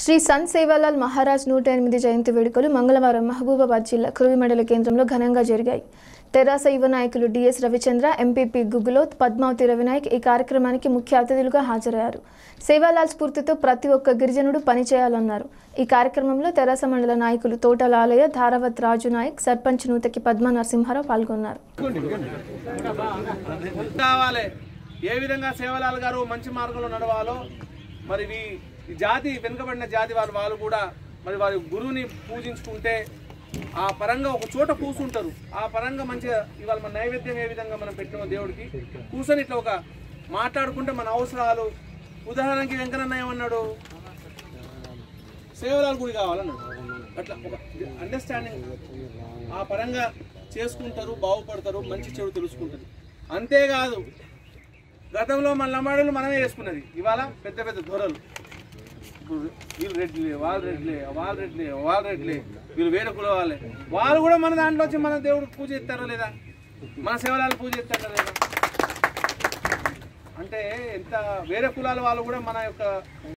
శ్రీ సంత్ సేవాలాల్ మహారాజ్ నూట ఎనిమిది జయంతి వేడుకలు మంగళవారం మహబూబాబాద్ జిల్లా కురువి మండల కేంద్రంలో ఘనంగా జరిగాయి తెరాస యువ నాయకులు డిఎస్ రవిచంద్ర ఎంపీపీ గుగులోత్ పద్మావతి రవినాయక్ ఈ కార్యక్రమానికి ముఖ్య అతిథులుగా హాజరయ్యారు సేవాలాల్ స్ఫూర్తితో ప్రతి ఒక్క గిరిజనుడు పనిచేయాలన్నారు ఈ కార్యక్రమంలో తెరాస మండల నాయకులు తోటల ఆలయ ధారావత్ రాజు నాయక్ సర్పంచ్ నూతకి పద్మ నరసింహారావు పాల్గొన్నారు కావాలి ఏ విధంగా సేవలాల్ గారు మంచి మార్గంలో నడవాలో మరి ఈ ఈ జాతి వెనుకబడిన జాతి వారు వాళ్ళు కూడా మరి వారి గురువుని పూజించుకుంటే ఆ పరంగా ఒక చోట కూర్చుంటారు ఆ పరంగా మంచిగా ఇవాళ మన నైవేద్యం ఏ విధంగా మనం పెట్టినామో దేవుడికి కూర్చొని ఇట్లా ఒక మాట్లాడుకుంటే మన అవసరాలు ఉదాహరణకి వెంకన్న ఏమన్నాడు సేవలాల్ గుడి కావాలన్నాడు అట్లా ఒక అండర్స్టాండింగ్ ఆ పరంగా చేసుకుంటారు బాగుపడతారు మంచి చెడు తెలుసుకుంటారు అంతేకాదు గతంలో మన లంబాడీలు మనమే చేసుకున్నది ఇవాళ పెద్ద పెద్ద దొరలు ఇప్పుడు వీళ్ళు రెడ్లే వాళ్ళు రెడ్లే వాళ్ళు రెడ్లే వాళ్ళు రెడ్లే వీళ్ళు వేరే కుల వాళ్ళే వాళ్ళు కూడా మన దాంట్లో వచ్చి మన దేవుడు పూజ చేస్తారో లేదా మన సేవలాలు పూజ చేస్తారో లేదా అంటే ఎంత వేరే కులాల వాళ్ళు కూడా మన యొక్క